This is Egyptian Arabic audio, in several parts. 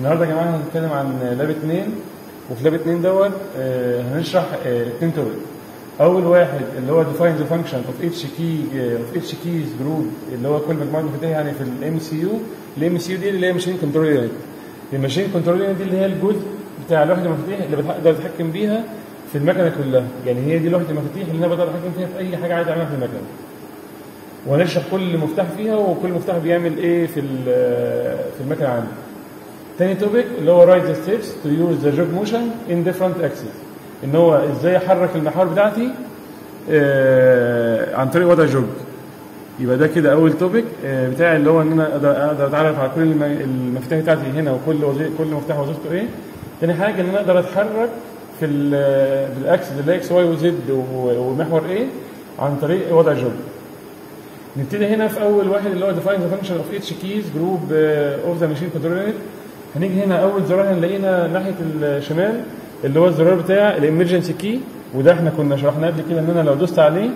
النهارده يا جماعه هنتكلم عن لاب 2 وفي لاب 2 دوت آه، هنشرح آه، اتنين توبك اول واحد اللي هو define the function of each key آه، of each keys group اللي هو كل مجموعه مفاتيح يعني في الام سي يو الام سي يو دي اللي هي ماشين كنترول يونت الماشين كنترول يونت دي اللي هي الجزء بتاع لوحه المفاتيح اللي بقدر اتحكم بيها في المكنه كلها يعني هي دي لوحه المفاتيح اللي انا بقدر اتحكم فيها في اي حاجه عايز اعملها في المكنه وهنشرح كل مفتاح فيها وكل مفتاح بيعمل ايه في ال- في المكنه عندي تاني توبيك اللي هو رايت ذا ستيبس تو يوز ذا جوب موشن ان ديفرنت اكسس ان هو ازاي احرك المحور بتاعتي آه، عن طريق وضع جوب يبقى ده كده اول توبيك آه، بتاعي اللي هو ان انا اقدر اقدر اتعرف على كل الم- المفاتيح بتاعتي هنا وكل وظيفه كل مفتاح وظيفته ايه تاني حاجه ان انا اقدر اتحرك في ال- بالاكسس اللي هي اكس واي وزد ومحور ايه عن طريق وضع جوب نبتدي هنا في اول واحد اللي هو define the function of each keys group uh, of the machine control unit هنيجي هنا اول زرار هنلاقينا ناحيه الشمال اللي هو الزرار بتاع الامرجنسي كي وده احنا كنا شرحناه قبل كده ان انا لو دوست عليه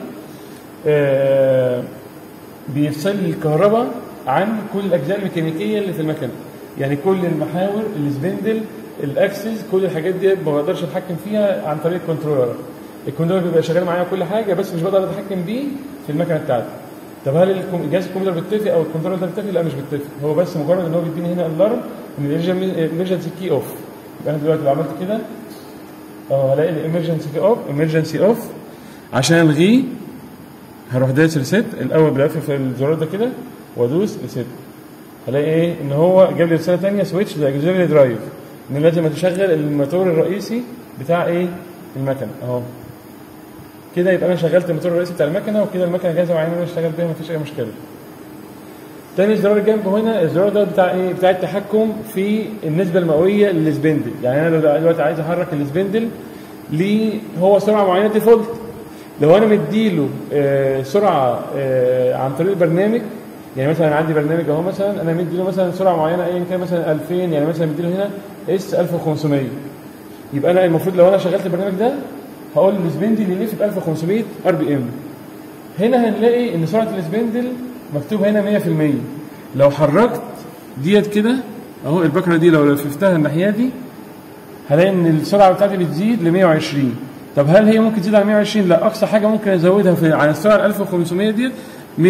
آه، بيفصل لي الكهرباء عن كل الاجزاء الميكانيكيه اللي في المكنه يعني كل المحاور السبندل الاكسس كل الحاجات دي ما بقدرش اتحكم فيها عن طريق الكنترولر الكنترولر بيبقى شغال معايا كل حاجه بس مش بقدر اتحكم بيه في المكنه بتاعتي طب هل الكم- جهاز الكمبيوتر بيتفق او الكنترولر ده بيتفق؟ لا مش بيتفق هو بس مجرد ان هو بيديني هنا الارم ان الامرجنسي كي اوف يبقى انا دلوقتي لو عملت كده اه هلاقي الامرجنسي كي اوف امرجنسي اوف عشان الغيه هروح دايس ريسيت الاول بلف في الزرار ده كده وادوس ريسيت هلاقي ايه ان هو جاب لي رساله ثانيه سويتش لاكزيلري درايف ان لازم اشغل الموتور الرئيسي بتاع ايه المكنه اهو كده يبقى انا شغلت الموتور الرئيسي بتاع المكنه وكده المكنه جاهزه معايا ان انا اشتغل بيها مفيش اي مشكله تاني زرار جنبه هنا الزرار ده بتاع ايه بتاع التحكم في النسبه المئويه للسبندل يعني انا لو دلوقتي عايز احرك السبندل ليه هو سرعه معينه ديفولت لو انا مديله آه، سرعه آه، عن طريق البرنامج يعني مثلا عندي برنامج اهو مثلا انا مديله مثلا سرعه معينه ايا كان مثلا 2000 يعني مثلا مديله هنا اس 1500 يبقى انا المفروض لو انا شغلت البرنامج ده هقول السبندل يلف ب 1500 ار بي ام هنا هنلاقي ان سرعه السبندل مكتوب هنا 100% لو حركت ديت كده اهو البكره دي لو لففتها الناحيه دي هلاقي ان السرعه بتاعتي بتزيد ل 120 طب هل هي ممكن تزيد على 120 لا اقصى حاجه ممكن ازودها في على السرعه ال 1500 ديت 120%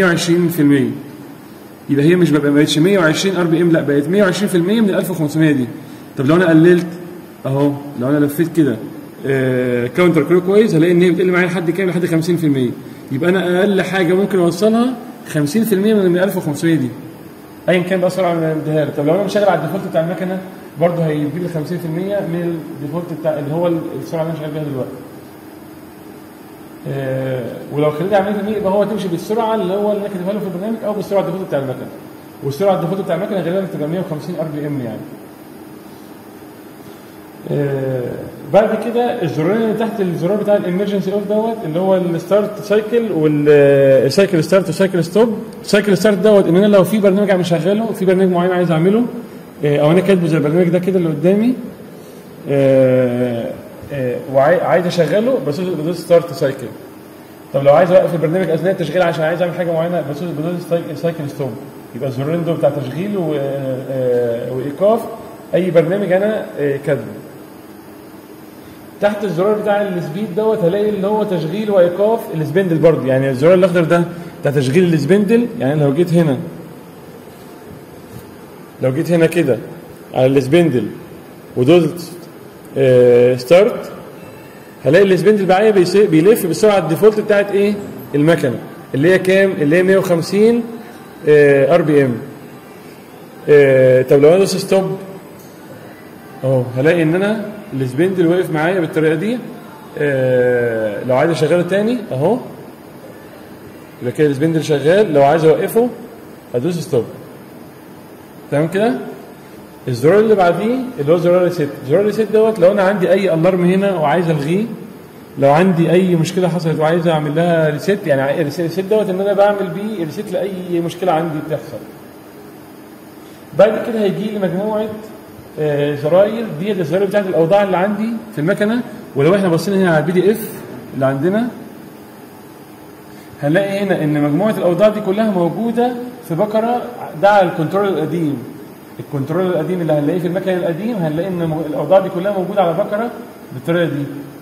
يبقى هي مش بقى ما بقتش 120 ار بي ام لا بقت 120% من ال 1500 دي طب لو انا قللت اهو لو انا لفيت كده آه كاونتر كلوك وايز هلاقي ان هي بتقل معايا لحد كام لحد 50% يبقى انا اقل حاجه ممكن اوصلها 50% من ال 1500 دي ايا كان بقى السرعه اللي بديها له طب لو انا مشغل على الديفولت بتاع المكنه برضه هيجيب لي 50% من الديفولت بتاع اللي هو السرعه اللي انا شغال بيها دلوقتي آه، ولو خليت عمليه المية يبقى هو تمشي بالسرعه اللي هو اللي انا كاتبها له في البرنامج او بالسرعه الديفولت بتاع المكنه والسرعه الديفولت بتاع المكنه غالبا بتبقى 150 ار بي ام يعني آه، بعد كده الزرارين اللي تحت الزرار بتاع الامرجنسي اوف دوت اللي هو الستارت سايكل والسايكل ستارت وسايكل ستوب سايكل ستارت دوت ان انا لو في برنامج عم شغاله في برنامج معين عايز اعمله آه، او انا كاتبه زي البرنامج ده كده اللي قدامي آه، آه، وعايز اشغله بس بدوس ستارت سايكل طب لو عايز اوقف البرنامج اثناء التشغيل عشان عايز اعمل حاجه معينه بدوس بدوس سايكل ستوب يبقى الزرارين دول بتاع تشغيل و- آه، وايقاف اي برنامج انا آه، كاتبه تحت الزرار بتاع السبيد دوت هلاقي اللي هو تشغيل وايقاف السبندل برضه يعني الزرار الاخضر ده بتاع تشغيل السبندل يعني لو جيت هنا لو جيت هنا كده على السبندل ودوست آه ستارت هلاقي السبندل معايا بيس- بيلف بالسرعه الديفولت بتاعت ايه المكنه اللي هي كام اللي هي 150 ار بي ام طب لو انا دوست ستوب اهو هلاقي ان انا السبندل واقف معايا بالطريقه دي آه لو عايز اشغله تاني اهو يبقى كده السبندل شغال لو عايز اوقفه ادوس ستوب تمام كده الزرار اللي بعديه اللي هو زرار ريسيت زرار ريسيت دوت لو انا عندي اي الارم هنا وعايز الغيه لو عندي اي مشكله حصلت وعايز اعمل لها ريسيت يعني الريسيت دوت ان انا بعمل بيه ريسيت لاي مشكله عندي بتحصل بعد كده هيجي لي مجموعه آه، زراير دي الزراير بتاعت الاوضاع اللي عندي في المكنه ولو احنا بصينا هنا على البي دي اف اللي عندنا هنلاقي هنا ان مجموعه الاوضاع دي كلها موجوده في بكره ده على الكنترول القديم الكنترول القديم اللي هنلاقيه في المكن القديم هنلاقي ان م- الاوضاع دي كلها موجوده على بكره بالطريقه دي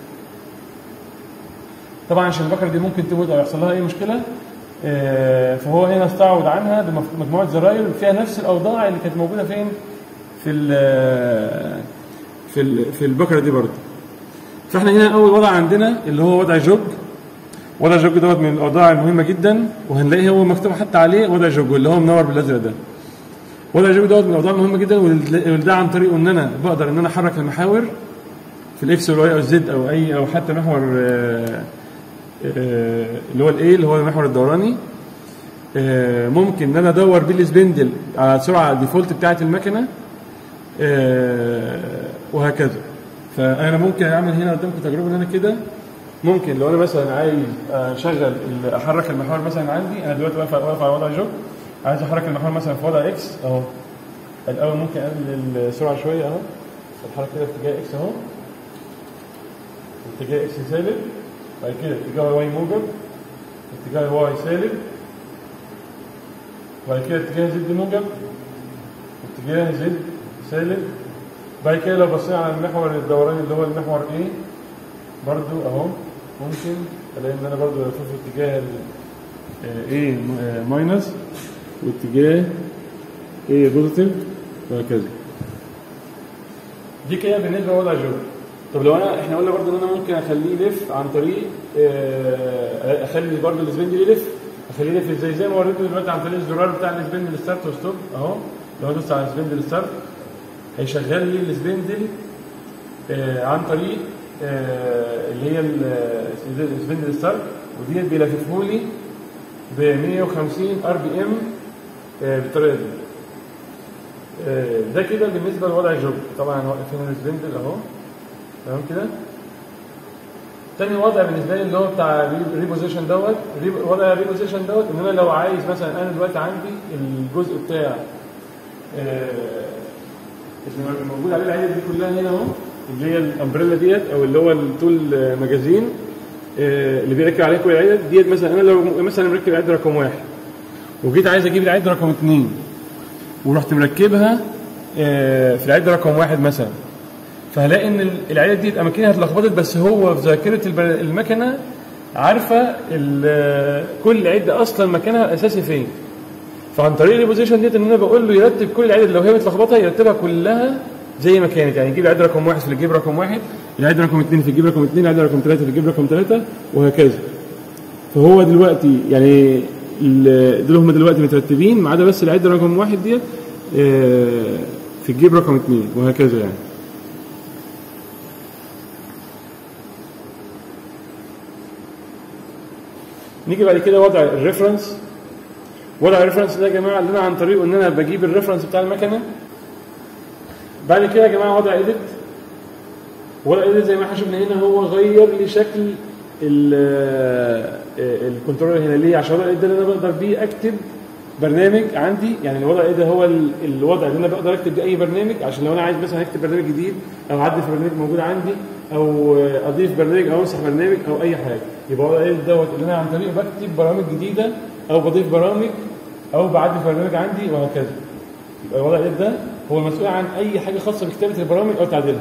طبعا عشان البكره دي ممكن تموت او يحصل لها اي مشكله آه، فهو هنا استعوض عنها بمجموعه زراير فيها نفس الاوضاع اللي كانت موجوده فين في ال في ال في البكره دي برضه فاحنا هنا اول وضع عندنا اللي هو وضع جوج وضع جوج دوت من الاوضاع المهمه جدا وهنلاقيه هو مكتوب حتى عليه وضع جوج اللي هو منور بالازرق ده وضع جوج دوت من الاوضاع المهمه جدا وده عن طريق ان انا بقدر ان انا احرك المحاور في الاكس والواي او الزد او اي او حتى محور آه، آه، اللي هو الايه اللي هو المحور الدوراني آه، ممكن ان انا ادور بيه السبندل على السرعه الديفولت بتاعه المكنه آه، وهكذا فانا ممكن اعمل هنا قدامكم تجربه ان انا كده ممكن لو انا مثلا عايز اشغل ال- احرك المحور مثلا عندي انا دلوقتي واقف واقف على وضع جوك عايز احرك المحور مثلا في وضع اكس اهو الاول ممكن اقلل السرعه شويه اهو اتحرك كده في اتجاه اكس اهو اتجاه اكس سالب بعد كده اتجاه واي موجب اتجاه واي سالب بعد كده اتجاه زد موجب اتجاه زد سالب بعد كده لو بصينا على المحور الدوراني اللي هو المحور ايه برضو اهو ممكن الاقي ان انا برضو اشوف اتجاه ايه ماينس واتجاه ايه بوزيتيف وهكذا دي كده بالنسبه لوضع جو طب لو انا احنا قلنا برضو ان انا ممكن اخليه يلف عن طريق آه، اخلي برضو السبندل يلف اخليه يلف ازاي زي ما وريته دلوقتي عن طريق الزرار بتاع السبندل ستارت وستوب اهو لو دوست على السبندل ستارت هيشغل لي السبندل آه، عن طريق آه، اللي هي ال- السبندل ستارت وديت بيلففه لي ب 150 ار بي ام بالطريقه دي آه، ده كده بالنسبه لوضع الجوب طبعا واقف هنا السبندل اهو تمام كده تاني وضع بالنسبه لي اللي هو بتاع ريبوزيشن دوت ريب- وضع الريبوزيشن دوت ان انا لو عايز مثلا انا دلوقتي عندي الجزء بتاع آه، اللي موجود عليه العدد دي كلها هنا اهو اللي هي الامبريلا ديت او اللي هو الطول مجازين آه، اللي بيركب عليه كل العدد ديت مثلا انا لو مثلا مركب عدد رقم واحد وجيت عايز اجيب العدد رقم اثنين ورحت مركبها آه، في العدد رقم واحد مثلا فهلاقي ان العدد دي اماكنها اتلخبطت بس هو في ذاكره الب- المكنه عارفه ال- كل عده اصلا مكانها الاساسي فين فعن طريق الريبوزيشن ديت ان انا بقول له يرتب كل العدد لو هي متلخبطه يرتبها كلها زي ما كانت يعني يجيب العدد رقم واحد في الجيب رقم واحد العدد رقم اثنين في الجيب رقم اثنين العدد رقم ثلاثه في الجيب رقم ثلاثه وهكذا فهو دلوقتي يعني ال- دول هم دلوقتي مترتبين ما عدا بس العده رقم واحد ديت آه، في الجيب رقم اثنين وهكذا يعني نيجي بعد كده وضع الريفرنس وضع الريفرنس ده يا جماعه اللي انا عن طريقه ان انا بجيب الريفرنس بتاع المكنه بعد كده يا جماعه وضع ايديت وضع ايديت زي ما احنا شفنا هنا هو غير لي شكل الكنترول هنا ليه عشان وضع الايديت ده اللي انا بقدر بيه اكتب برنامج عندي يعني الوضع ايه ده هو ال- الوضع اللي انا بقدر اكتب بيه اي برنامج عشان لو انا عايز مثلا اكتب برنامج جديد او اعدل في برنامج موجود عندي او اضيف برنامج او امسح برنامج او اي حاجه يبقى وضع ايه دوت اللي انا عن طريقه بكتب برامج جديده او بضيف برامج او بعدل في برنامج عندي وهكذا يبقى الوضع ايه ده هو المسؤول عن اي حاجه خاصه بكتابه البرامج او تعديلها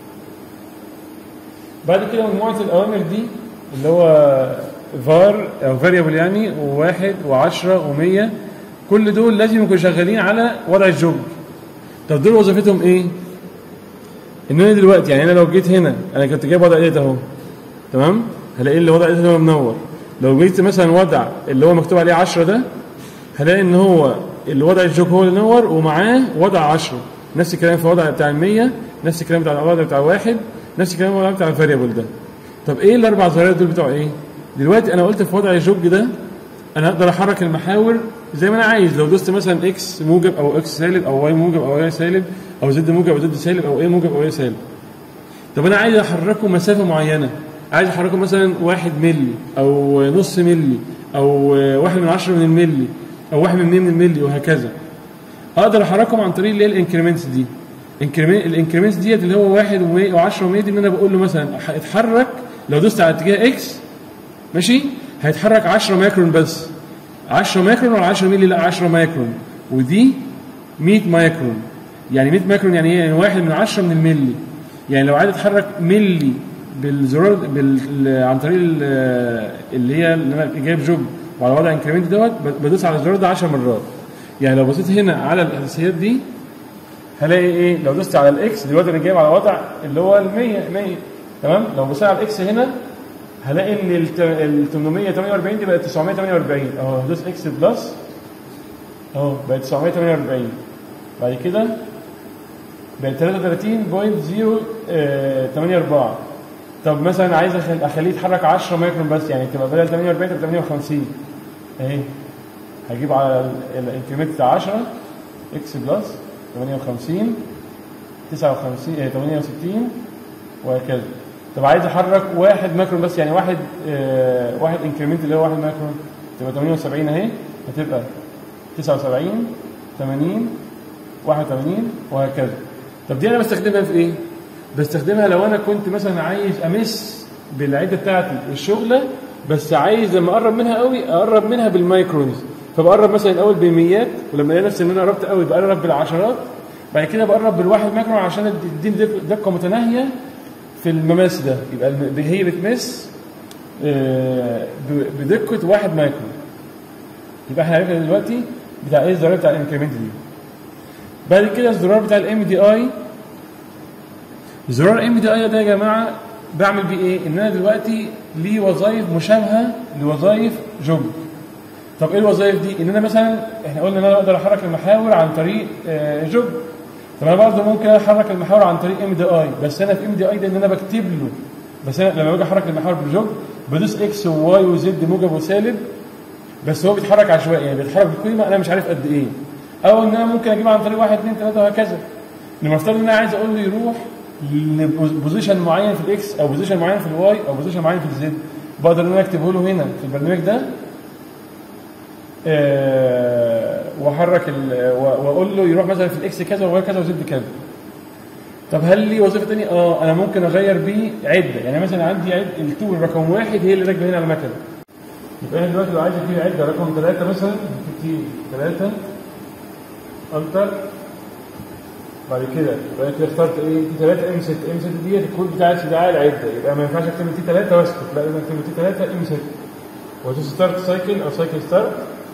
بعد كده مجموعه الاوامر دي اللي هو فار او فاريبل يعني وواحد وعشرة ومية كل دول لازم يكونوا شغالين على وضع الجوج طب دول وظيفتهم ايه؟ ان انا دلوقتي يعني انا لو جيت هنا انا كنت جايب وضع ايه اهو تمام؟ هلاقي اللي وضع ايه ده منور لو جيت مثلا وضع اللي هو مكتوب عليه 10 ده هلاقي ان هو الوضع الجوج هو اللي نور ومعاه وضع 10 نفس الكلام في الوضع بتاع ال 100 نفس الكلام بتاع الوضع بتاع واحد نفس الكلام الوضع بتاع الفاريبل ده طب ايه الاربع زراير دول بتوع ايه؟ دلوقتي انا قلت في وضع الجوج ده انا اقدر احرك المحاور زي ما انا عايز لو دوست مثلا اكس موجب او اكس سالب او واي موجب او واي سالب او زد موجب او زد سالب او ايه موجب او ايه سالب طب انا عايز احركه مسافه معينه عايز احركه مثلا واحد ملي او نص ملي او واحد من عشرة من الملي او واحد من اتنين من الملي وهكذا اقدر احركهم عن طريق اللي هي الانكريمنتس دي الانكريمنتس ديت اللي هو واحد و10 و100 دي ان انا بقول له مثلا اتحرك لو دوست على اتجاه اكس ماشي هيتحرك 10 مايكرون بس 10 مايكرون ولا 10 مللي لا 10 مايكرون ودي 100 مايكرون يعني 100 مايكرون يعني ايه؟ يعني واحد من 10 من الملي يعني لو عايز اتحرك ملي بالزرار بال... عن طريق ال- اللي هي اللي انا جايب جوب وعلى وضع انكريمنت دوت بدوس على الزرار ده 10 مرات يعني لو بصيت هنا على الاساسيات دي هلاقي ايه لو دوست على الاكس دلوقتي انا جايب على وضع اللي هو ال 100 100 تمام لو بصيت على الاكس هنا هلاقي ان ال 848 دي بقت 948 اهو هدوس اكس بلس اهو بقت 948 بعد كده بقت 33.084 طب مثلا عايز أخل- اخليه يتحرك 10 مايكرون بس يعني تبقى بدل 48 تبقى 58 اهي هجيب على الانكريمنت بتاع 10 اكس بلس 58 59 آه، 68 وهكذا طب عايز احرك واحد مايكرون بس يعني واحد آه واحد انكريمنت اللي هو واحد مايكرون تبقى 78 اهي هتبقى 79 80 81 وهكذا طب دي انا بستخدمها في ايه؟ بستخدمها لو انا كنت مثلا عايز امس بالعده بتاعتي الشغله بس عايز لما اقرب منها قوي اقرب منها بالمايكرونز فبقرب مثلا الاول بالميات ولما الاقي نفسي ان انا قربت قوي بقرب بالعشرات بعد كده بقرب بالواحد مايكرون عشان تديني دق- دقه متناهيه في المماس ده يبقى الم- هي بتمس آه، ب- بدقه واحد مايكرون يبقى احنا عرفنا دلوقتي بتاع ايه الزرار بتاع الانكريمنت دي بعد كده الزرار بتاع الام دي اي زرار ام دي اي ده يا جماعه بعمل بيه ايه؟ ان انا دلوقتي ليه وظائف مشابهه لوظائف جوب. طب ايه الوظائف دي؟ ان انا مثلا احنا قلنا ان انا اقدر احرك المحاور عن طريق آه، جوب. طب انا برضه ممكن احرك المحاور عن طريق ام دي اي بس انا في ام دي اي ده ان انا بكتب له بس انا لما باجي احرك المحاور بالجوب بدوس اكس وواي وزد موجب وسالب بس هو بيتحرك عشوائي يعني بيتحرك بقيمه انا مش عارف قد ايه. او ان انا ممكن اجيبها عن طريق واحد اثنين ثلاثه وهكذا. نفترض ان انا عايز اقول له يروح لبوزيشن معين في الاكس او بوزيشن معين في الواي او بوزيشن معين في الزد بقدر ان انا اكتبه له هنا في البرنامج ده آه، واحرك ال- و- واقول له يروح مثلا في الاكس كذا وواي كذا وزد كذا طب هل لي وظيفه ثانيه؟ اه انا ممكن اغير بيه عده يعني مثلا عندي عد التول رقم واحد هي اللي راكبه هنا على المكنه يبقى انا دلوقتي لو عايز اجيب عده رقم ثلاثه مثلا كتير ثلاثه التر بعد كده بعد كده اخترت ايه تي 3 ام 6 ام 6 ديت الكود بتاع استدعاء العده يبقى ما ينفعش اكتب تي 3 واسكت لا لازم اكتب تي 3 ام 6 وادوس ستارت سايكل او سايكل ستارت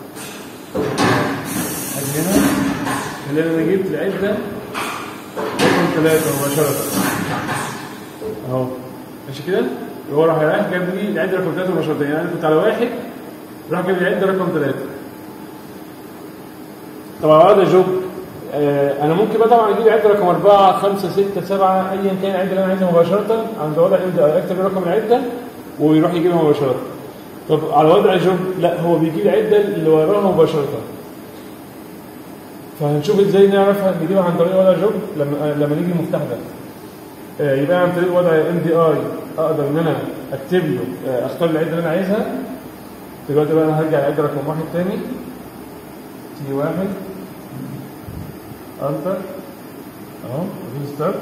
اجي هنا اللي انا جبت العده رقم 3 مباشره اهو ماشي كده هو راح رايح جاب لي العده رقم 3 مباشره يعني انا كنت على واحد راح جاب لي العده رقم 3 طبعا هذا جوب آه، انا ممكن بقى طبعا اجيب عده رقم 4 5 6 7 ايا كان العده اللي انا عايزها مباشره عند وضع ابدا اكتب رقم العده ويروح يجيبها مباشره طب على وضع جوب لا هو بيجيب العده اللي وراها مباشره فهنشوف ازاي نعرف نجيبها عن طريق وضع جوب لما آه، لما نيجي المفتاح ده آه، يبقى عن طريق وضع ام دي اي اقدر ان انا اكتب له آه، اختار العده اللي انا عايزها دلوقتي بقى انا هرجع العده رقم واحد تاني تي واحد انتر اهو ادوس ستارت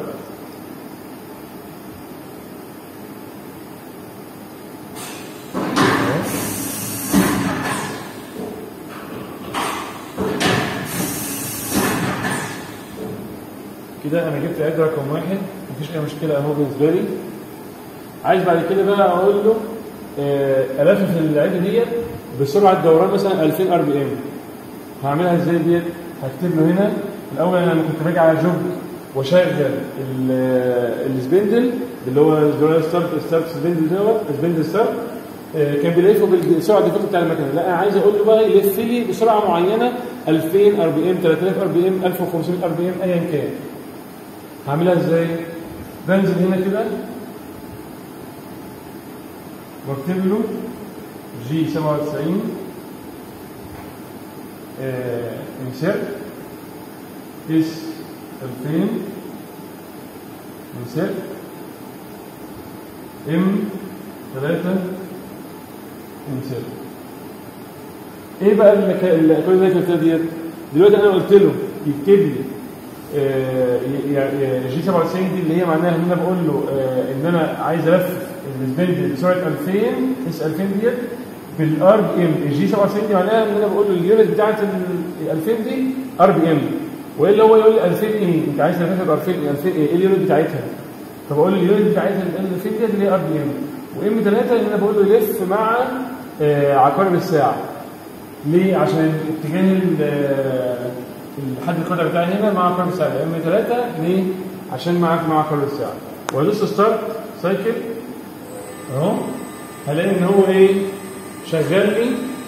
كده انا جبت عد رقم واحد مفيش اي مشكله اهو بالنسبه لي عايز بعد كده بقى اقول له آه، الفف العده ديت بسرعه دوران مثلا 2000 ار بي ام هعملها ازاي ديت هكتب له هنا الاول انا لما كنت باجي على جوب واشغل ال- السبندل اللي هو زرار ستارت ستارت سبندل دوت سبندل ستارت آه، كان بيلفه بالسرعه الديفولت بتاع المكنه لا انا عايز اقول له بقى يلف لي بسرعه معينه 2000 ار بي ام 3000 ار بي ام 1500 ار بي ام ايا كان هعملها ازاي؟ بنزل هنا كده واكتب له جي 97 آه، انسert اس 2000 انسert ام 3 انسert ايه بقى المكان اللي كل ده كنت ديت دلوقتي انا قلت له يكتب لي آه، ي- ي- جي 97 دي اللي هي معناها ان انا بقول له آه، ان انا عايز الفف السبند بسرعه 2000 اس 2000 ديت بالار بي ام الجي 97 دي معناها ان انا بقول له اليونت بتاعت ال 2000 دي ار بي ام والا هو يقول لي 2000 ايه انت عايز تلفها ب 2000 ايه 2000 ايه ايه اليونت بتاعتها طب اقول له اليونت بتاعتها ال 2000 ديت اللي هي ار بي ام وام 3 اللي انا بقول له يلف مع آه، عقارب الساعه ليه عشان اتجاه ال- آه، الحد القطع بتاعي هنا مع عقارب الساعه ام 3 ليه عشان معاك مع عقارب الساعه وادوس ستارت سايكل اهو هلاقي ان هو ايه شغال لي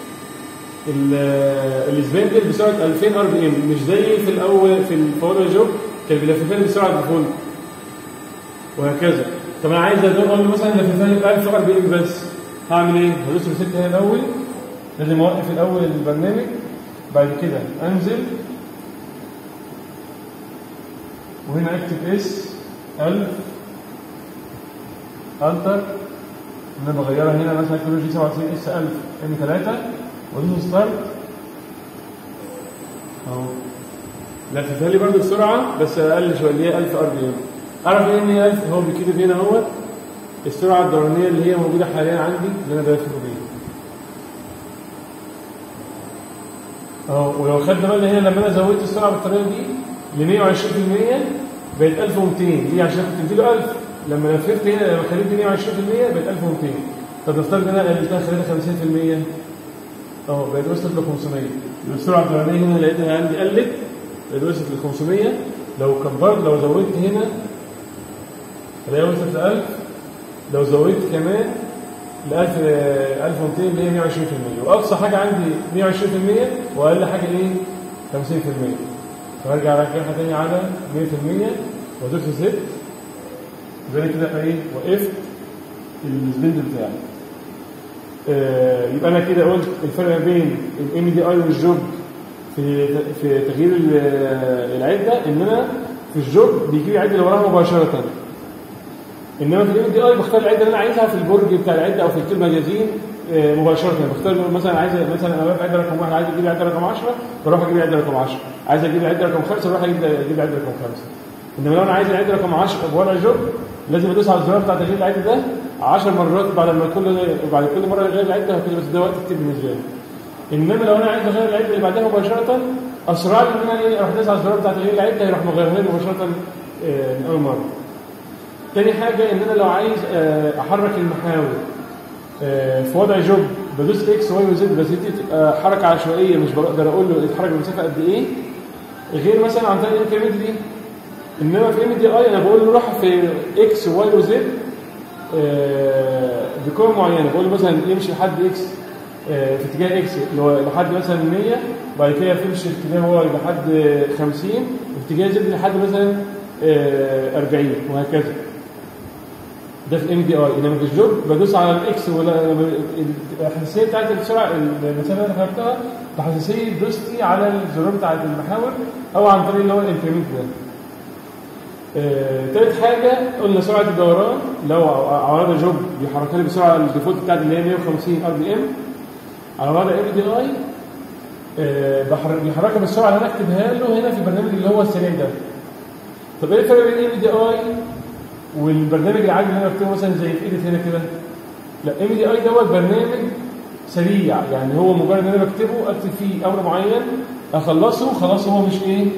ال- السبندل بسرعه 2000 ار بي ام مش زي في الاول في الفورا جوب كان بيلففها لي بسرعه الفولت وهكذا طب انا عايز اقول له مثلا لففها لي ب 1000 ار بي ام بس هعمل ايه؟ هدوس ريست هنا الاول لازم اوقف الاول البرنامج بعد كده انزل وهنا اكتب اس 1000 التر انا بغيرها هنا مثلا اكتب جي 97 اس 1000 ام 3 وادوس ستارت اهو لففها لي برضه بسرعه بس اقل شويه اللي هي 1000 ار بي ام اعرف ايه ان هي 1000 هو بيكتب هنا اهوت السرعه الدورانيه اللي هي موجوده حاليا عندي اللي انا بلفه بيها اهو ولو خدنا بالنا هنا لما انا زودت السرعه بالطريقه دي ل 120% بقت 1200 ليه عشان كنت مديله 1000 لما لففت هنا لما خليت 120% بقت 1200 طب نفترض ان انا قللتها خليتها 50% اهو بقت وصلت ل 500 يبقى السرعه الدورانيه هنا لقيتها عندي قلت بقت وصلت ل 500 لو كبرت لو زودت هنا هلاقيها وصلت ل 1000 لو زودت كمان ل 1000 1200 اللي هي 120% واقصى حاجه عندي 120% واقل حاجه ايه 50% فهرجع ارجعها تاني على 100% وادوس ست زي كده أبقى ايه وقفت السبند بتاعي آه، يبقى انا كده قلت الفرق ما بين الام دي اي والجوب في في تغيير ال- العده ان انا في الجوب بيجيب العده اللي وراها مباشره انما في الام دي اي بختار العده اللي انا عايزها في البرج بتاع العده او في الكيل ماجازين آه، مباشره بختار مثلا عايز مثلا انا ببقى عده رقم واحد عايز اجيب العده رقم 10 بروح اجيب العده رقم 10 عايز اجيب العده رقم 5 بروح اجيب اجيب العده رقم 5 انما لو انا عايز العده رقم 10 بوضع جوب لازم ادوس على الزرار بتاع تغيير العده ده 10 مرات بعد ما كل بعد كل مره اغير العده كده بس ده وقت كتير بالنسبه لي انما لو انا عايز اغير العده اللي بعدها مباشره اسرع لي ان انا ايه اروح داس على الزرار بتاع تغيير العده يروح مغيرها لي مباشره آه، من اول مره تاني حاجة إن أنا لو عايز آه، أحرك المحاور آه، في وضع جوب بدوس إكس واي وزد بس دي تبقى حركة عشوائية مش بقدر أقول له اتحرك بمسافة قد إيه غير مثلا عن طريق الإنكريمنت دي إنما في ام دي اي أنا بقول له روح في إكس واي وزد آه، بقوة معينة بقول له مثلا يمشي لحد إكس آه، في اتجاه إكس اللي هو لحد مثلا 100 بعد كده يمشي في اتجاه واي لحد 50 وفي اتجاه زد لحد مثلا آه، 40 وهكذا ده في الام دي اي انما في الجوب بدوس على الاكس ولا الحساسيه بتاعت السرعه المسافه اللي انا خدتها بحساسيه دوستي على الزرار بتاع المحاور او عن طريق اللي هو الانكريمنت ده. آه، تالت حاجه قلنا سرعه الدوران لو على جوب بيحركها لي بسرعه الديفولت بتاعتي اللي هي 150 ار بي ام على وضع ام دي اي بيحركها بالسرعه اللي انا اكتبها له هنا في البرنامج اللي هو السريع ده. طب ايه الفرق بين ام دي اي والبرنامج العادي اللي انا بكتبه مثلا زي في ايديت هنا كده لا ام دي اي دوت برنامج سريع يعني هو مجرد ان انا بكتبه اكتب فيه امر معين اخلصه خلاص هو مش ايه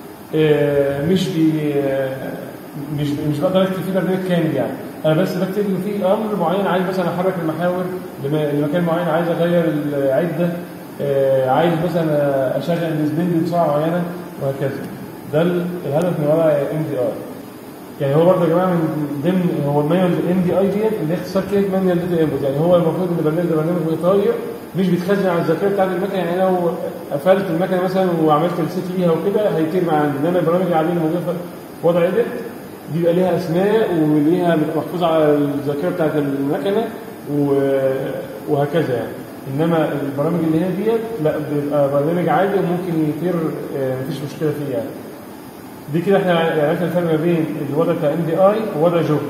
آه مش بي آه مش مش بقدر اكتب فيه برنامج كامل يعني انا بس بكتب له فيه امر معين عايز مثلا احرك المحاور لم- لمكان معين عايز اغير العده آه عايز مثلا اشغل السبند بسرعه معينه وهكذا ده الهدف من وراء ام دي اي يعني هو برضه يا جماعه من ضمن هو المانيوال ام دي اي ديت اللي هي اختصار كلمه مانيوال داتا انبوت يعني هو المفروض ان البرنامج ده برنامج طاير مش بيتخزن على الذاكره بتاعت المكنه يعني لو قفلت المكنه مثلا وعملت ريسيت ليها وكده هيطير مع عندي انما البرامج العاديه اللي موجوده في وضع ايديت دي بيبقى ليها اسماء وليها بتبقى محفوظه على الذاكره بتاعت المكنه و- وهكذا يعني انما البرامج اللي هي ديت لا بيبقى برنامج عادي وممكن يطير آه، مفيش مشكله فيه يعني دي كده احنا عرفنا الفرق ما بين الوضع بتاع ام دي اي ووضع جوب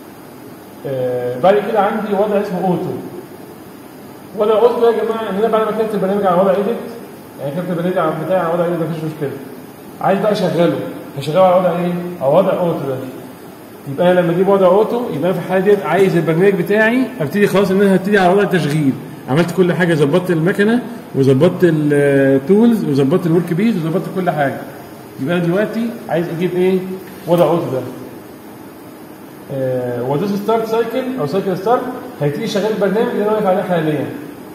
آه بعد كده عندي وضع اسمه اوتو وضع اوتو ده يا جماعه ان انا بعد ما كتبت البرنامج على وضع ايديت يعني كتبت البرنامج على- بتاعي على وضع ايديت مفيش مشكله عايز بقى اشغله هشغله على وضع ايه؟ على وضع اوتو ده يبقى انا لما اجيب وضع اوتو يبقى انا في الحاله ديت عايز البرنامج بتاعي ابتدي خلاص ان انا هبتدي على وضع تشغيل عملت كل حاجه ظبطت المكنه وظبطت التولز وظبطت الورك بيس وظبطت كل حاجه يبقى انا دلوقتي عايز اجيب ايه وضع اوتو ده آه وادوس ستارت سايكل او سايكل ستارت هيبتدي شغال البرنامج اللي انا واقف عليه حاليا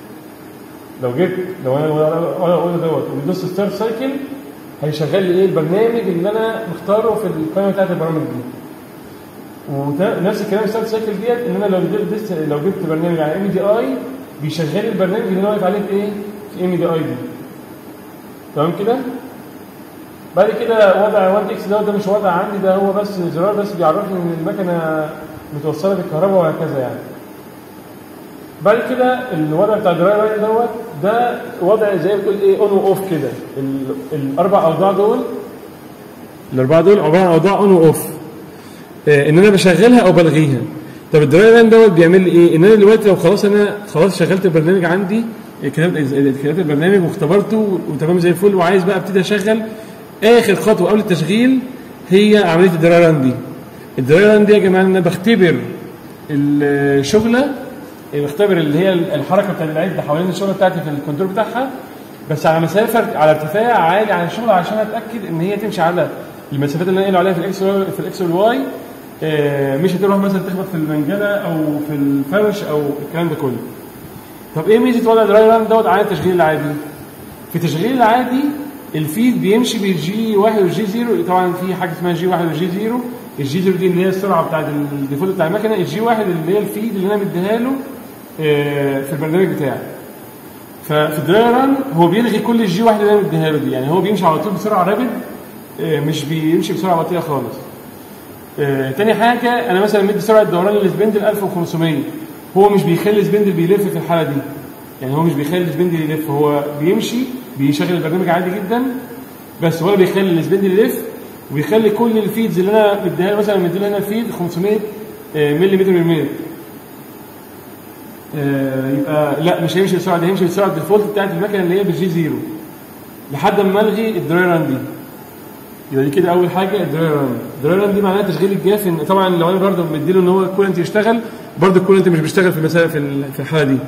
لو جبت لو انا وانا اقول دوت ودوست ستارت سايكل هيشغل لي ايه البرنامج اللي انا مختاره في القائمه بتاعت البرامج دي ونفس الكلام ستارت سايكل ديت ان انا لو جبت لو جبت برنامج على ام دي اي بيشغل البرنامج اللي انا واقف عليه في ايه؟ في ام دي اي دي تمام كده؟ بعد كده وضع 1 اكس ده ده مش وضع عندي ده هو بس زرار بس بيعرفني ان المكنه متوصله بالكهرباء وهكذا يعني بعد كده الوضع بتاع الدرايف لاين دوت ده وضع زي ما بتقول ايه اون واوف كده ال- الاربع اوضاع دول الاربعه دول عباره عن اوضاع اون واوف آه، ان انا بشغلها او بلغيها طب الدرايف لاين دوت بيعمل لي ايه ان انا دلوقتي لو خلاص انا خلاص شغلت البرنامج عندي كتبت كتبت البرنامج واختبرته وتمام زي الفل وعايز بقى ابتدي اشغل اخر خطوه قبل التشغيل هي عمليه الدراي ران دي الدراي ران دي يا جماعه انا بختبر الشغله بختبر اللي هي الحركه بتاعت العد حوالين الشغله بتاعتي في الكنترول بتاعها بس على مسافه على ارتفاع عالي عن الشغل عشان اتاكد ان هي تمشي على المسافات اللي انا قايل عليها في الاكس في الاكس والواي آه، مش هتروح مثلا تخبط في المنجله او في الفرش او الكلام ده كله طب ايه ميزه وضع الدراي ران دوت عن التشغيل العادي في التشغيل العادي الفيد بيمشي بالجي 1 والجي 0 طبعا في حاجه اسمها جي 1 والجي 0 الجي 0 دي اللي هي السرعه بتاعت الديفولت بتاع المكنه الجي 1 اللي هي الفيد اللي انا مديها له آه، في البرنامج بتاعي ففي الدراي ران هو بيلغي كل الجي 1 اللي انا مديها له دي يعني هو بيمشي على طول بسرعه رابد آه، مش بيمشي بسرعه بطيئه خالص آه، تاني حاجه انا مثلا مدي سرعه دوران السبندل 1500 هو مش بيخلي السبندل بيلف في الحاله دي يعني هو مش بيخلي السبندل يلف هو بيمشي بيشغل البرنامج عادي جدا بس ولا بيخلي السبندل يلف وبيخلي كل الفيدز اللي انا مديها له مثلا مدي له هنا فيد 500 آه، ملي متر بالمينت آه، يبقى لا مش هيمشي بالسرعه دي هيمشي بالسرعه الديفولت بتاعت المكنه اللي هي بالجي زيرو لحد ما الغي الدراي ران دي يبقى دي كده اول حاجه الدراي ران الدراي ران دي معناها تشغيل الجاف ان طبعا لو انا برضه مديله ان هو الكولنت يشتغل برضه الكولنت مش بيشتغل في المسافه في ال- في الحاله دي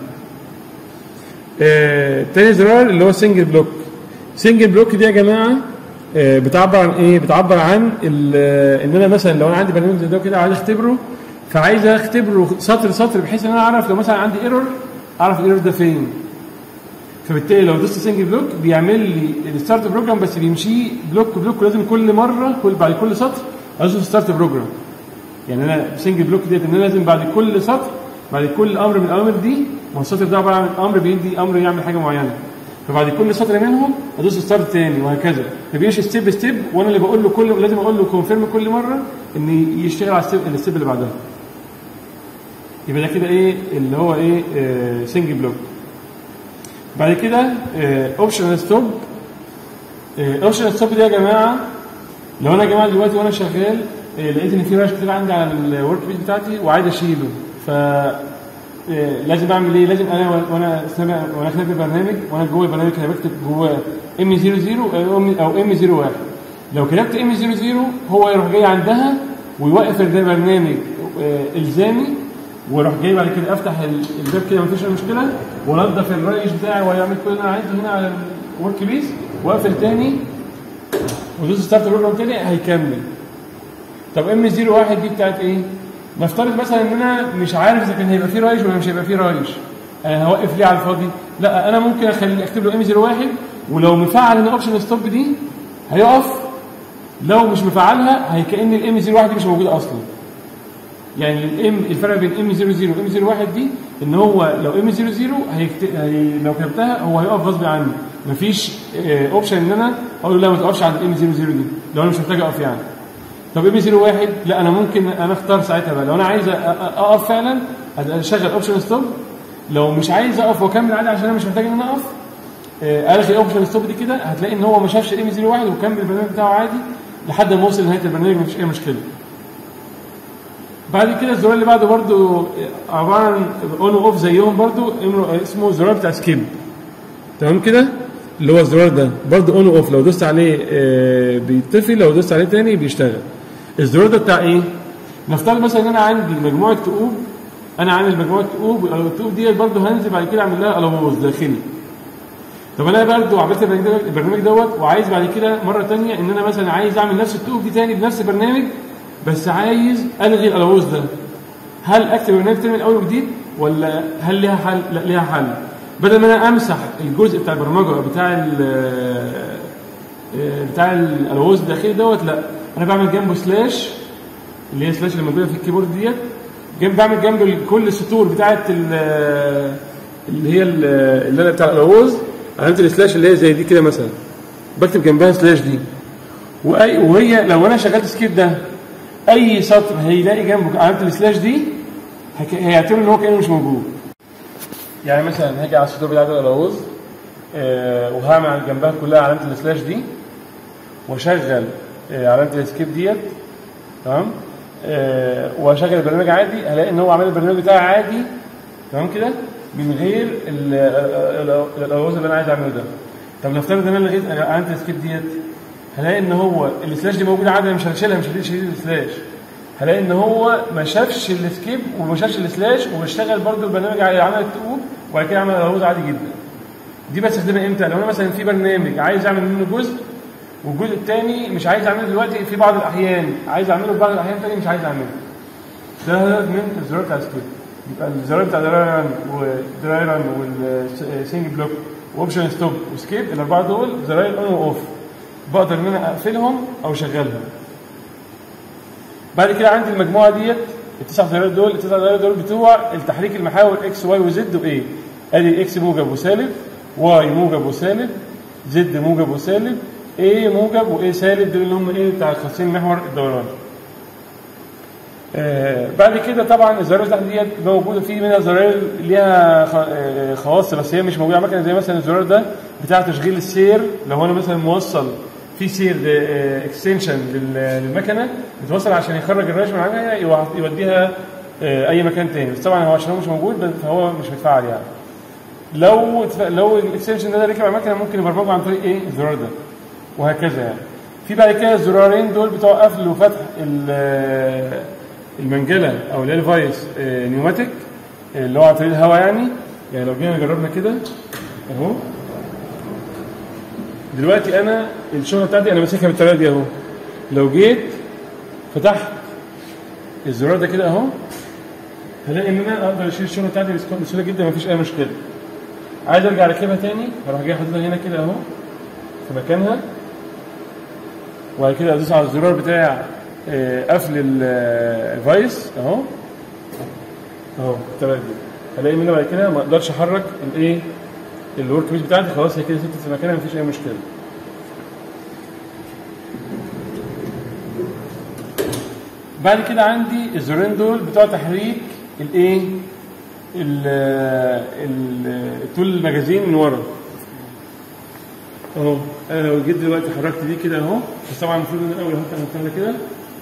آه، تاني زرار اللي هو سنجل بلوك سنجل بلوك دي يا جماعه آه، بتعبر عن ايه بتعبر عن ال- آه، ان انا مثلا لو انا عندي برنامج زي ده كده عايز اختبره فعايز اختبره سطر سطر بحيث ان انا اعرف لو مثلا عندي ايرور اعرف الايرور ده فين فبالتالي لو دوست سنجل بلوك بيعمل لي الستارت بروجرام بس بيمشي بلوك بلوك لازم كل مره كل بعد كل سطر ادوس ستارت بروجرام يعني انا سنجل بلوك ديت ان انا لازم بعد كل سطر بعد كل امر من الاوامر دي ما هو السطر ده عباره عن امر بيدي امر يعمل حاجه معينه فبعد كل سطر منهم ادوس ستارت تاني وهكذا فبيمشي ستيب ستيب وانا اللي بقول له كل لازم اقول له كونفيرم كل مره ان يشتغل على الستيب الستيب اللي بعدها يبقى ده كده ايه اللي هو ايه آه سنجل بلوك بعد كده اوبشنال ستوب اوبشنال ستوب دي يا جماعه لو انا يا جماعه دلوقتي وانا شغال آه، لقيت ان في راش كتير عندي على الورك بيس بتاعتي وعايز اشيله ف آه، لازم اعمل ايه؟ لازم انا و- وانا سامع وانا كاتب البرنامج وانا جوه البرنامج انا بكتب جواه ام 00 او ام 01 لو كتبت ام 00 هو يروح جاي عندها ويوقف البرنامج آه، الزامي واروح جاي بعد كده افتح ال- الباب كده مفيش اي مشكله وانضف الريش بتاعي واعمل كل اللي انا عايزه هنا على الورك بيس واقفل تاني ودوس ستارت بروجرام تاني هيكمل طب ام 01 دي بتاعت ايه؟ نفترض مثلا ان انا مش عارف اذا كان هيبقى فيه رايش ولا مش هيبقى فيه رايش انا هوقف ليه على الفاضي؟ لا انا ممكن اخلي اكتب له ام 01 ولو مفعل ان اوبشن ستوب دي هيقف لو مش مفعلها هي كان الام 01 دي مش موجوده اصلا يعني الام الفرق بين ام 00 وام 01 دي ان هو لو ام 00 هيكت... هي... لو كتبتها هو هيقف غصب عني مفيش اوبشن ان انا اقول له لا ما تقفش عند الام 00 دي لو انا مش محتاج اقف يعني طب ام 01 لا انا ممكن انا اختار ساعتها بقى لو انا عايز أ- أ- اقف فعلا اشغل اوبشن ستوب لو مش عايز اقف واكمل عادي عشان انا مش محتاج ان انا اقف آه، الغي اوبشن ستوب دي كده هتلاقي ان هو ما شافش الام 01 وكمل البرنامج بتاعه عادي لحد ما وصل لنهايه البرنامج مفيش اي مشكله بعد كده الزرار اللي بعده برضو عباره عن اون واوف زيهم برضو امر- اسمه الزرار بتاع سكيب تمام كده اللي هو الزرار ده برضو اون واوف لو دوست عليه آه، بيطفي لو دوست عليه تاني بيشتغل الزرار ده بتاع ايه نفترض مثلا ان انا عندي مجموعه تقوب انا عامل مجموعه تقوب التقوب ديت برضو هنزل بعد كده اعمل لها الوز داخلي طب انا برضه عملت البرنامج دوت- البرنامج دوت وعايز بعد كده مره تانية ان انا مثلا عايز اعمل نفس التوب دي تاني بنفس البرنامج بس عايز الغي الالاوز ده هل اكتب برنامج تاني من اول وجديد ولا هل ليها حل؟ لا ليها حل بدل ما انا امسح الجزء بتاع البرمجه بتاع ال بتاع الالاوز الداخلي دوت لا انا بعمل جنبه سلاش اللي هي سلاش اللي موجوده في الكيبورد ديت جنب بعمل جنب كل السطور بتاعه ال- اللي هي ال- اللي انا بتاع الالاوز علامه السلاش اللي هي زي دي كده مثلا بكتب جنبها سلاش دي واي وهي لو انا شغلت سكيب ده اي سطر هيلاقي جنبه علامه السلاش دي هك- هيعتبر ان هو كانه مش موجود يعني مثلا هاجي على السطور بتاعت الالاوز آه وهعمل جنبها كلها علامه السلاش دي واشغل آه علامه السكيب ديت تمام آه واشغل البرنامج عادي هلاقي ان هو عامل البرنامج بتاعي عادي تمام كده من غير ال- ال- ال- الالاوز اللي انا عايز اعمله ده طب نفترض ان انا لغيت علامه السكيب ديت هلاقي ان هو السلاش دي موجوده عادي أنا مش هشيلها مش هشيل شيل السلاش هلاقي ان هو ما شافش السكيب وما شافش السلاش واشتغل برضه البرنامج على عمل التقوب وبعد كده عمل الاوز عادي جدا دي بستخدمها امتى لو انا مثلا في برنامج عايز اعمل منه جزء والجزء الثاني مش عايز اعمله دلوقتي في بعض الاحيان عايز اعمله في بعض الاحيان تاني مش عايز اعمله ده من الزرار بتاع السكيب يبقى الزرار بتاع دراي ران ودراي ران والسينج بلوك واوبشن ستوب وسكيب الاربعه دول زراير اون واوف بقدر ان انا اقفلهم او اشغلهم بعد كده عندي المجموعه ديت التسع زراير دول التسع زراير دول بتوع التحريك المحاور اكس واي وزد وايه ادي اكس موجب وسالب واي موجب وسالب زد موجب وسالب ايه موجب وايه سالب دول اللي هم ايه بتاع خاصين محور الدوران آه بعد كده طبعا الزراير بتاعتي ديت موجوده في منها زراير ليها خ- آه، خواص بس هي مش موجوده على المكنه زي مثلا الزرار ده بتاع تشغيل السير لو انا مثلا موصل في سير اكستنشن للمكنه بتوصل عشان يخرج الريش من عنها يوع- يوديها آه، اي مكان تاني بس طبعا هو عشان هو مش موجود بس فهو مش متفعل يعني لو لو الاكستنشن ده ركب على المكنه ممكن يبرمجه عن طريق ايه الزرار ده وهكذا يعني في بعد كده الزرارين دول بتوع قفل وفتح ال- المنجله او اللي هي الفايس آه، نيوماتيك اللي هو عن طريق الهواء يعني يعني لو جينا جربنا كده اهو دلوقتي انا الشغله بتاعتي انا ماسكها بالطريقه دي اهو لو جيت فتحت الزرار ده كده اهو هلاقي ان انا اقدر اشيل الشغله بتاعتي بسهوله بسهولة جدا مفيش اي مشكله عايز ارجع اركبها تاني هروح جاي حاططها هنا كده اهو في مكانها وبعد كده ادوس على الزرار بتاع آه، قفل ال- آه، الفايس اهو اهو بالطريقه دي هلاقي منه بعد كده ما اقدرش احرك الايه الورك بيس بتاعتي خلاص هي كده ثبتت في مكانها مفيش اي مشكله بعد كده عندي الزرارين دول بتوع تحريك الايه ال- ال- طول المجازين من ورا اهو انا لو جيت دلوقتي حركت دي كده اهو بس طبعا المفروض ان الاول احط المفتاح ده كده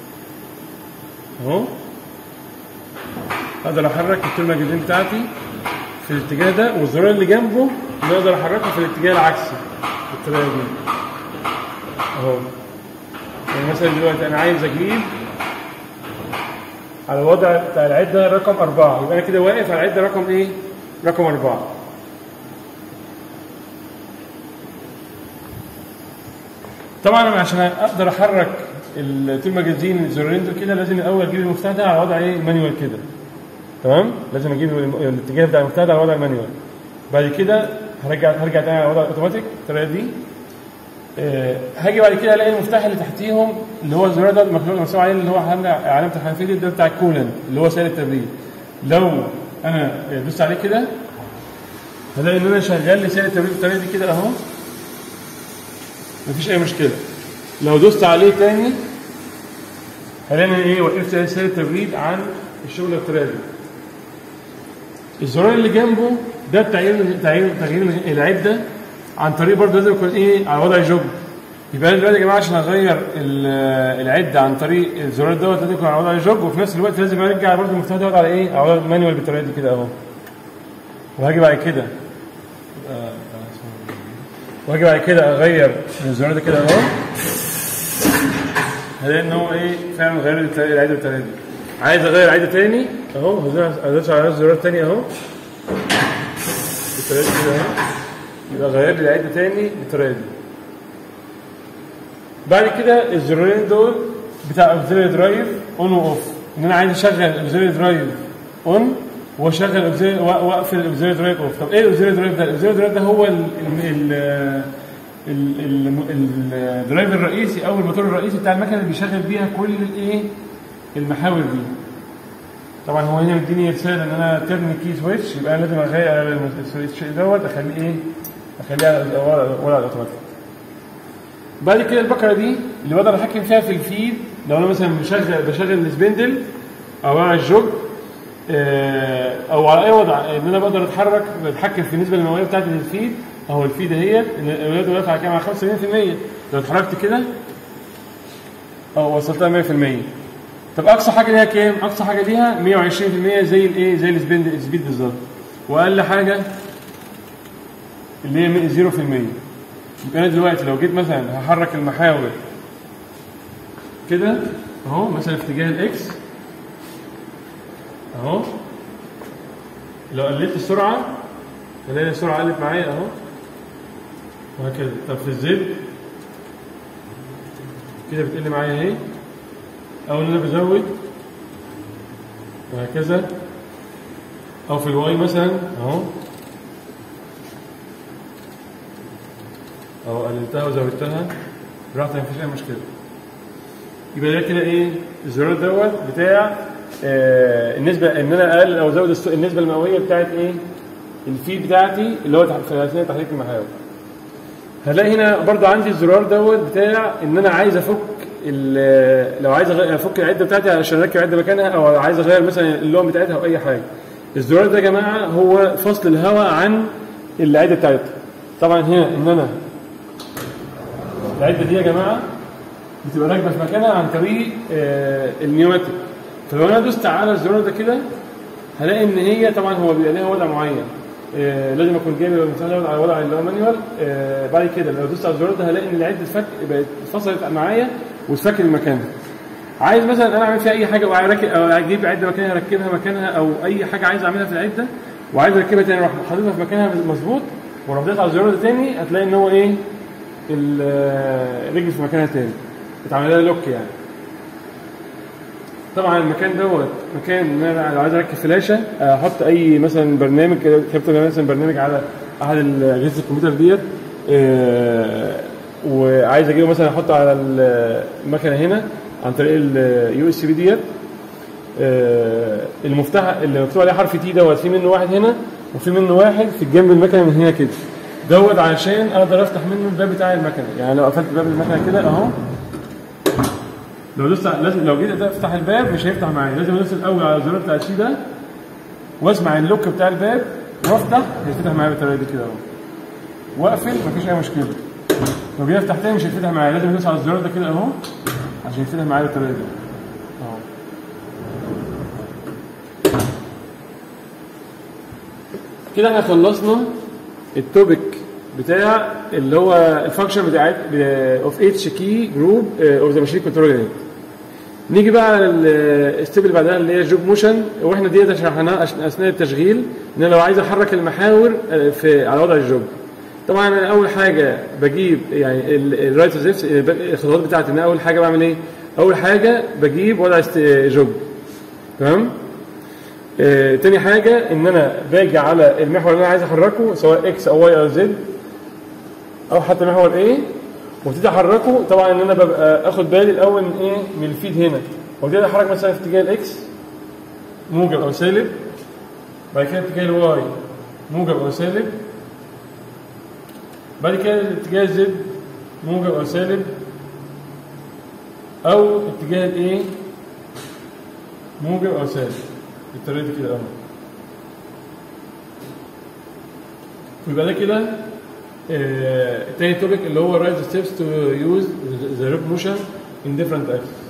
اهو اقدر احرك الطول المجازين بتاعتي في الاتجاه ده والزرار اللي جنبه اللي اقدر احركه في الاتجاه العكسي بالطريقه دي اهو يعني مثلا دلوقتي انا عايز اجيب على الوضع بتاع العده رقم أربعة يبقى أنا كده واقف على العده رقم إيه؟ رقم أربعة طبعا أنا عشان أقدر أحرك التول ماجازين الزرارين دول كده لازم الأول أجيب المفتاح ده على وضع إيه؟ مانيوال كده تمام؟ لازم أجيب الم- الاتجاه بتاع المفتاح ده على وضع مانيوال بعد كده هرجع هرجع تاني على وضع أوتوماتيك بالطريقة دي آه، هاجي بعد كده الاقي المفتاح اللي تحتيهم اللي هو الزرار ده المكتوب مرسوم عليه اللي هو علامه علامه الحنفيه دي ده بتاع الكولن اللي هو سائل التبريد لو انا دوست عليه كده هلاقي ان انا شغال لي سائل التبريد بالطريقه دي كده اهو مفيش اي مشكله لو دوست عليه تاني هلاقي ان أنا ايه وقفت سائل التبريد عن الشغل بالطريقه دي الزرار اللي جنبه ده تغيير تغيير تغيير العده عن طريق برضه لازم يكون ايه على وضع جوب يبقى انا دلوقتي يا جماعه عشان اغير ال- العده عن طريق الزرار دوت لازم يكون على وضع جوب وفي نفس الوقت لازم ارجع برضه المفتاح دوت على ايه؟ على وضع مانيوال بالطريقه دي كده اهو وهاجي بعد كده وهاجي بعد كده اغير الزرار ده كده اهو هلاقي ان هو ايه فعلا غير الت- العده بالطريقه دي عايز اغير عده تاني اهو هدوس- هدوس على الزرار تاني اهو بالطريقه دي كده اهو يبقى غير لي العده تاني بالطريقه دي بعد كده الزرارين دول بتاع اوكسيلري درايف اون واوف ان انا عايز اشغل الاوكسيلري درايف اون واشغل auxiliary- وا- واقفل الاوكسيلري درايف اوف طب ايه الاوكسيلري درايف ده؟ الاوكسيلري درايف ده هو ال ال ال ال- ال- الدرايف الرئيسي او الموتور الرئيسي بتاع المكنه اللي بيشغل بيها كل الايه المحاور دي طبعا هو هنا مديني رساله ان انا ترن كي سويتش يبقى انا لازم اغير على السويتش دوت اخليه ايه؟ اخليه على ولا ولا الاوتوماتيك بعد كده البكره دي اللي بقدر اتحكم فيها في الفيد لو انا مثلا بشغل بشغل السبندل او على الجوج آه، او على اي وضع ان انا بقدر اتحرك بتحكم في النسبه المئويه بتاعت الفيد اهو الفيد اهيت الولاد واقفه على كام على 75% لو اتحركت كده او وصلتها 100% طب اقصى حاجه ليها كام؟ اقصى حاجه ليها 120% زي الايه؟ زي السبند السبيد بالظبط واقل حاجه اللي هي 0% يبقى انا دلوقتي لو جيت مثلا هحرك المحاور كده اهو مثلا في اتجاه الاكس اهو لو قللت السرعه الاقي السرعه قلت معايا اهو وهكذا طب في الزد كده بتقل معايا اهي او ان انا بزود وهكذا او في الواي مثلا اهو اهو قللتها وزودتها براحتي مفيش اي مشكله يبقى ده كده ايه الزرار دوت بتاع آه النسبه ان انا اقلل او ازود الس- النسبه المئويه بتاعت ايه الفيد بتاعتي اللي هو تح- في اثناء تحريك المحاور هلاقي هنا برضو عندي الزرار دوت بتاع ان انا عايز افك ال- لو عايز أغ- افك العده بتاعتي علشان اركب عده مكانها او عايز اغير مثلا اللون بتاعتها او اي حاجه الزرار ده يا جماعه هو فصل الهواء عن العده بتاعتها طبعا هنا ان انا العده دي يا جماعه بتبقى راكبه في مكانها عن طريق آه النيوماتيك فلو انا دوست على الزرار ده كده هلاقي ان هي طبعا هو بيبقى ليها وضع معين آه لازم اكون جايب مثلا على وضع اللي هو مانيوال آه بعد كده لو دوست على الزرار ده هلاقي ان العده اتفك بقت اتفصلت معايا واتفك المكان عايز مثلا انا اعمل فيها اي حاجه او اركب او اجيب عده مكانها اركبها مكانها او اي حاجه عايز اعملها في العده وعايز اركبها تاني اروح حاططها في مكانها مظبوط ولو ضغطت على الزرار ده تاني هتلاقي ان هو ايه ال- رجل في مكانها تاني اتعمل لها لوك يعني طبعا المكان دوت مكان ان انا لو عايز اركب فلاشه احط اي مثلا برنامج كده كتبت مثلا برنامج على احد اجهزه الكمبيوتر ديت آه، وعايز اجيبه مثلا احطه على المكنه هنا عن طريق اليو اس بي ديت آه، المفتاح اللي مكتوب عليه حرف تي دوت في منه واحد هنا وفي منه واحد في الجنب المكنه من هنا كده دوت علشان اقدر افتح منه الباب بتاع المكنه يعني لو قفلت باب المكنه كده اهو لو دوست على- لازم لو جيت افتح الباب مش هيفتح معايا لازم ادوس الاول على الزرار بتاع السي ده واسمع اللوك بتاع الباب وافتح هيفتح معايا بالطريقه دي كده اهو واقفل مفيش اي مشكله لو جيت افتح تاني مش هيفتح معايا لازم ادوس على الزرار ده كده اهو عشان يفتح معايا بالطريقه دي اهو كده احنا خلصنا التوبيك بتاع اللي هو الفانكشن بتاعت اوف اتش كي جروب اوف ذا ماشين كنترول يونت نيجي بقى على الستيب اللي بعدها اللي هي جوب موشن واحنا ديت شرحناها أش- اثناء التشغيل ان انا لو عايز احرك المحاور آه، في على وضع الجوب طبعا انا اول حاجه بجيب يعني الرايت زيفس الخطوات بتاعتي ان أنا اول حاجه بعمل ايه؟ اول حاجه بجيب وضع است- جوب تمام؟ آه، تاني حاجة إن أنا باجي على المحور اللي أنا عايز أحركه سواء إكس أو واي أو زد أو حتى محور إيه وابتدي أحركه طبعا إن أنا ببقى آخد بالي الأول من إيه من الفيد هنا وابتدي أحرك مثلا في اتجاه الإكس موجب أو سالب بعد كده اتجاه الواي موجب أو سالب بعد كده اتجاه الزد موجب أو سالب أو اتجاه الإيه موجب أو سالب بالطريقه دي كده اهو ويبقى ده كده آه، تاني توبيك اللي هو رايت ستيبس تو يوز ذا ريب موشن ان ديفرنت اكسس